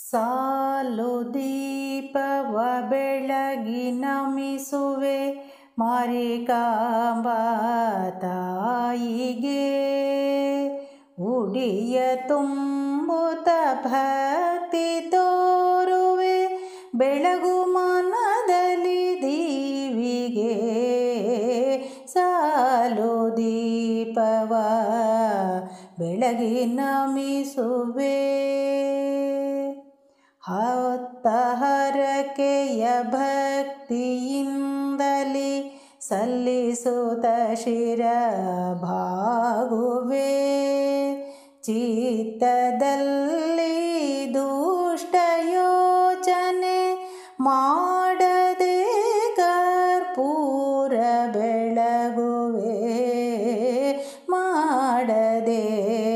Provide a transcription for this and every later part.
ಸಾಲು ದೀಪವ ಬೆಳಗಿ ನಮಿಸುವೆ ಮಾರಿಕಾಂಬ ತಾಯಿಗೆ ಉಡಿಯ ತುಂಬುತ್ತ ಭಕ್ತಿ ತೋರುವೆ ಬೆಳಗು ಮನದಲ್ಲಿ ದೀವಿಗೆ ಸಾಲು ದೀಪವ ಬೆಳಗಿ ನಮಿಸುವೆ ಹೊತ್ತ ಹರಕೆಯ ಭಕ್ತಿಯಿಂದಲಿ ಸಲ್ಲಿಸುತ್ತ ಶಿರ ಭಾಗುವೆ ಚಿತ್ತದಲ್ಲಿ ದುಷ್ಟ ಯೋಚನೆ ಮಾಡದೆ ಕರ್ಪೂರ ಬೆಳಗುವೆ ಮಾಡದೆ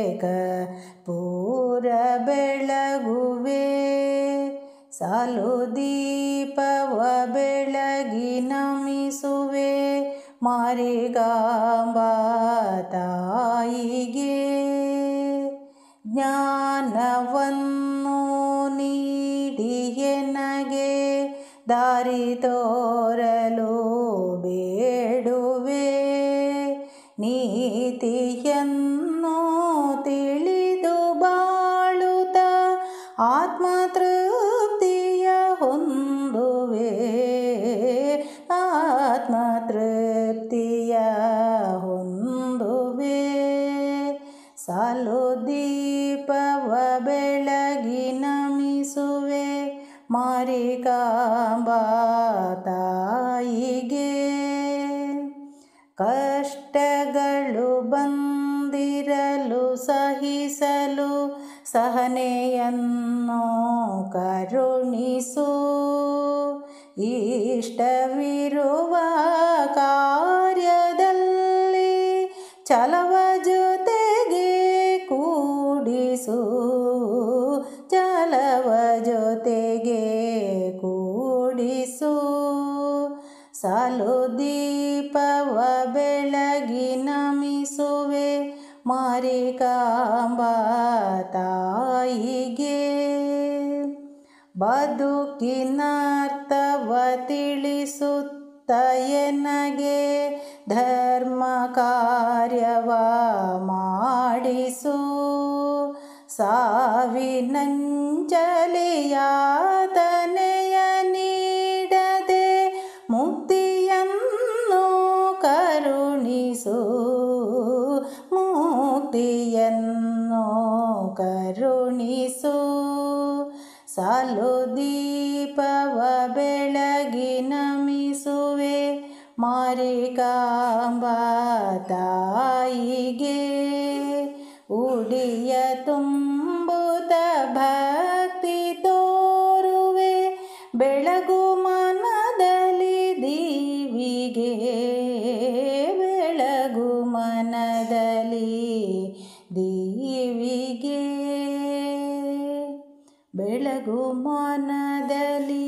ಕರ್ಪೂರ ಬೆಳಗುವೆ ಸಾಲು ದೀಪವ ಬೆಳಗಿ ನಮಿಸುವೆ ಮಾರಿಗಾಂಬ ತಾಯಿಗೆ ಜ್ಞಾನವನ್ನು ನೀಡಿಯನಗೆ ದಾರಿ ತೋರಲು ಬೇಡುವೆ ನೀತಿಯನ್ನು ತಿಳಿದು ಬಾಳುತ್ತ ಆತ್ಮತೃಪ್ತಿಯ ಹೊಂದುವೆ ಆತ್ಮತೃಪ್ತಿಯ ಹೊಂದುವೆ ಸಾಲು ದೀಪವ ಬೆಳಗಿ ನಮಿಸುವೆ ಮಾರಿಕಾಂಬ ತಾಯಿಗೆ ಕಷ್ಟಗಳು ಬಂದಿರಲು ಸಹಿಸಲು ಸಹನೆಯನ್ನು ಕರುಣಿಸು ಇಷ್ಟವಿರುವ ಕಾರ್ಯದಲ್ಲಿ ಛಲವ ಜೊತೆಗೆ ಕೂಡಿಸು ಛಲವ ಜೊತೆಗೆ ಕೂಡಿಸು ಸಾಲು ದೀಪವ ಬೆಳಗಿ ನಮಿಸುವೆ ಮಾರಿಕಾಂಬ ತಾಯಿಗೆ ಬದುಕಿನರ್ಥವ ತಿಳಿಸುತ್ತ ಎನಗೆ ಧರ್ಮ ಕಾರ್ಯವ ಮಾಡಿಸು ಸಾವಿನಂಜಲಿಯಾತನೆಯ ನೀಡದೆ ಮುಕ್ತಿಯನ್ನು ಕರುಣಿಸು ಮುಕ್ತಿಯನ್ನು ಕರುಣಿಸು ಸಾಲು ದೀಪವ ಬೆಳಗಿ ನಮಿಸುವೆ ಮಾರಿಕಾಂಬ ತಾಯಿಗೆ ಉಡಿಯ ತುಂಬುತ್ತ ಭಕ್ತಿ ತೋರುವೆ ಬೆಳಗು ಮನದಲ್ಲಿ ದೀವಿಗೆ ಬೆಳಗು ಮನದಲ್ಲಿ ದೀವಿಗೆ ಬೆಳಗು ಮನದಲ್ಲಿ